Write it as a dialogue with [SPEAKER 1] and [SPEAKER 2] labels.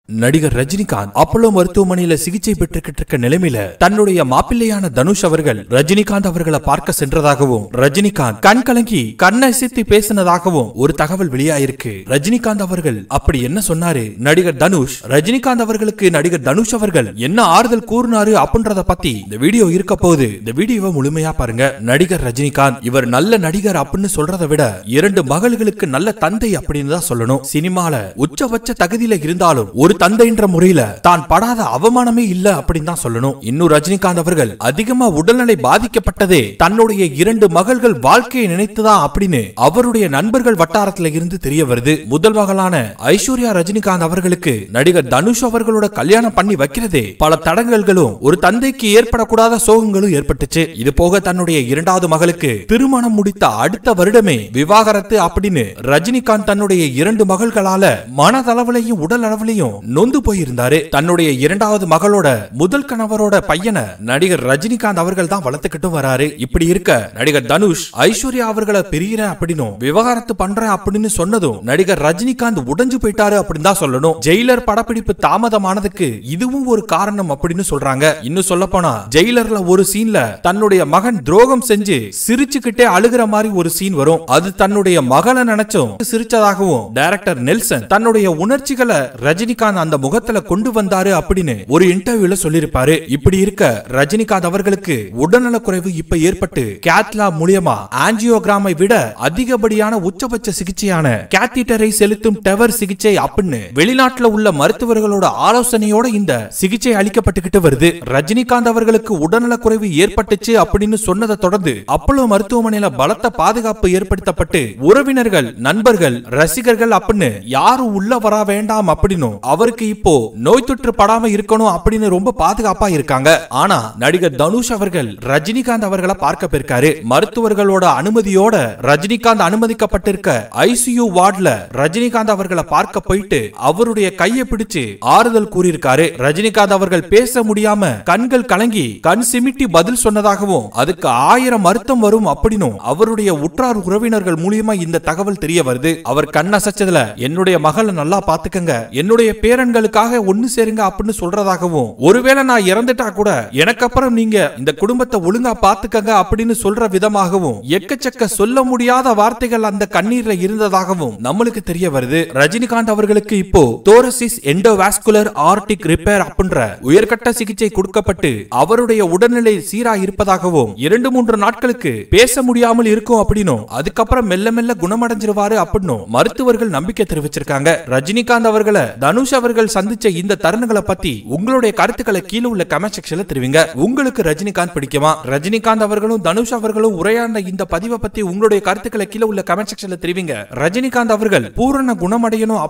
[SPEAKER 1] நடிகர் ரஜினிகாந்த் அப்போலோ மருத்துவமனையில சிகிச்சை பெற்றுக்கிட்டு இருக்க நிலைமையில தன்னுடைய மாப்பிள்ளையான தனுஷ் அவர்கள் ரஜினிகாந்த் அவர்களை பார்க்க சென்றதாகவும் ரஜினிகாந்த் கண் கலங்கி கண்ணை சித்தி பேசினதாகவும் ஒரு தகவல் வெளியாயிருக்கு ரஜினிகாந்த் அவர்கள் அப்படி என்ன சொன்னாரு நடிகர் தனுஷ் ரஜினிகாந்த் அவர்களுக்கு நடிகர் தனுஷ் அவர்கள் என்ன ஆறுதல் கூறினாரு அப்படின்றத பத்தி இந்த வீடியோ இருக்க போகுது இந்த வீடியோவை முழுமையா பாருங்க நடிகர் ரஜினிகாந்த் இவர் நல்ல நடிகர் அப்படின்னு சொல்றதை விட இரண்டு மகள்களுக்கு நல்ல தந்தை அப்படின்னு தான் சொல்லணும் சினிமால உச்சபட்ச தகுதியில இருந்தாலும் ஒரு தந்தைன்ற முறையில தான் படாத அவமானமே இல்ல அப்படின்னு தான் சொல்லணும் இன்னும் ரஜினிகாந்த் அவர்கள் அதிகமா உடல்நிலை பாதிக்கப்பட்டதே தன்னுடைய இரண்டு மகள்கள் வாழ்க்கையை நினைத்துதான் அப்படின்னு அவருடைய நண்பர்கள் வட்டாரத்துல இருந்து தெரிய வருது முதல் மகளான ஐஸ்வர்யா ரஜினிகாந்த் அவர்களுக்கு நடிகர் தனுஷ் அவர்களோட கல்யாணம் பண்ணி வைக்கிறதே பல தடங்கல்களும் ஒரு தந்தைக்கு ஏற்படக்கூடாத சோகங்களும் ஏற்பட்டுச்சு இது போக தன்னுடைய இரண்டாவது மகளுக்கு திருமணம் முடித்த அடுத்த வருடமே விவாகரத்து அப்படின்னு ரஜினிகாந்த் தன்னுடைய இரண்டு மகள்களால மனதளவிலையும் உடல் அளவிலையும் நொந்து போயிருந்தாரு தன்னுடைய இரண்டாவது மகளோட முதல் கணவரோட பையனை நடிகர் ரஜினிகாந்த் அவர்கள் தான் வளர்த்துக்கிட்டு வராரு இப்படி இருக்க நடிகர் தனுஷ் ஐஸ்வர்யா அவர்களை பிரிகிறேன் அப்படின்னும் விவகாரத்து பண்றேன் அப்படின்னு சொன்னதும் நடிகர் ரஜினிகாந்த் உடைஞ்சு போயிட்டாரு அப்படின்னு தான் சொல்லணும் ஜெயிலர் படப்பிடிப்பு தாமதமானதுக்கு இதுவும் ஒரு காரணம் அப்படின்னு சொல்றாங்க இன்னும் சொல்ல போனா ஜெயிலர்ல ஒரு சீன்ல தன்னுடைய மகன் துரோகம் செஞ்சு சிரிச்சுக்கிட்டே அழுகிற மாதிரி ஒரு சீன் வரும் அது தன்னுடைய மகளை நினைச்சும் சிரிச்சதாகவும் டைரக்டர் நெல்சன் தன்னுடைய உணர்ச்சிகளை ரஜினிகாந்த் அந்த முகத்துல கொண்டு வந்தாரு அப்படின்னு ஒரு இன்டர்வியூல சொல்லிருப்பாரு இப்படி இருக்க ரஜினிகாந்த் அவர்களுக்கு உடல்நல குறைவு இப்ப ஏற்பட்டு கேத்லா மூலியமா ஆஞ்சியோகிராமை விட அதிகப்படியான உச்சபட்ச சிகிச்சையான கேத்தீட்டரை செலுத்தும் டெவர் சிகிச்சை அப்படின்னு வெளிநாட்டுல உள்ள மருத்துவர்களோட ஆலோசனையோட இந்த சிகிச்சை அளிக்கப்பட்டுக்கிட்டு வருது ரஜினிகாந்த் அவர்களுக்கு உடல்நல குறைவு ஏற்பட்டுச்சு அப்படின்னு சொன்னதை தொடர்ந்து அப்போலோ மருத்துவமனையில பலத்த பாதுகாப்பு ஏற்படுத்தப்பட்டு உறவினர்கள் நண்பர்கள் ரசிகர்கள் அப்படின்னு யாரும் உள்ள வர வேண்டாம் அப்படின்னு அவருக்கு இப்போ நோய் தொற்று படாம இருக்கணும் அப்படின்னு ரொம்ப பாதுகாப்பா இருக்காங்க ஆனா நடிகர் தனுஷ் அவர்கள் ரஜினிகாந்த் அவர்களை பார்க்க போயிருக்காரு மருத்துவர்களோட அனுமதியோட ரஜினிகாந்த் அனுமதிக்கப்பட்டிருக்க ஐசியூ வார்டுல ரஜினிகாந்த் அவர்களை பார்க்க போயிட்டு அவருடைய கையை பிடிச்சு ஆறுதல் கூறியிருக்காரு ரஜினிகாந்த் அவர்கள் பேச முடியாம கண்கள் கலங்கி கண் சிமிட்டி பதில் சொன்னதாகவும் அதுக்கு ஆயிரம் அர்த்தம் வரும் அப்படின்னும் அவருடைய உற்றார் உறவினர்கள் மூலியமா இந்த தகவல் தெரிய வருது அவர் கண் அசைச்சதுல என்னுடைய மகளை நல்லா பாத்துக்கங்க என்னுடைய பேரன்களுக்காக ஒண்ணு சேருங்க அப்படின்னு சொல்றதாகவும் ஒருவேளை நான் இறந்துட்டா கூட எனக்கு அப்புறம் நீங்க இந்த குடும்பத்தை ஒழுங்கா பாத்துக்கங்க அப்படின்னு சொல்ற விதமாகவும் எக்கச்சக்க சொல்ல முடியாத வார்த்தைகள் அந்த கண்ணீர்ல இருந்ததாகவும் நம்மளுக்கு தெரிய வருது ரஜினிகாந்த் அவர்களுக்கு இப்போ தோரசிஸ் எண்டோவாஸ்குலர் ஆர்டிக் ரிப்பேர் அப்படின்ற உயர்கட்ட சிகிச்சை கொடுக்கப்பட்டு அவருடைய உடல்நிலை சீரா இருப்பதாகவும் இரண்டு மூன்று நாட்களுக்கு பேச முடியாமல் இருக்கும் அப்படின்னும் அதுக்கப்புறம் மெல்ல மெல்ல குணமடைஞ்சிருவாரு அப்படின்னும் மருத்துவர்கள் நம்பிக்கை தெரிவிச்சிருக்காங்க ரஜினிகாந்த் அவர்களை தனுஷ் அவர்கள் சந்திச்ச இந்த தருணங்களை பத்தி உங்களுடைய கருத்துக்களை கீழே உள்ள கமெண்ட் செக்ஷன்ல தெரிவிங்க உங்களுக்கு ரஜினிகாந்த் பிடிக்குமா ரஜினிகாந்த் அவர்களும் தனுஷ் அவர்களும் உரையாடின இந்த பதிவை பத்தி உங்களுடைய கருத்துக்களை கீழே உள்ள கமெண்ட் செக்ஷன்ல தெரிவிங்க ரஜினிகாந்த் அவர்கள் பூரண குணமடையணும்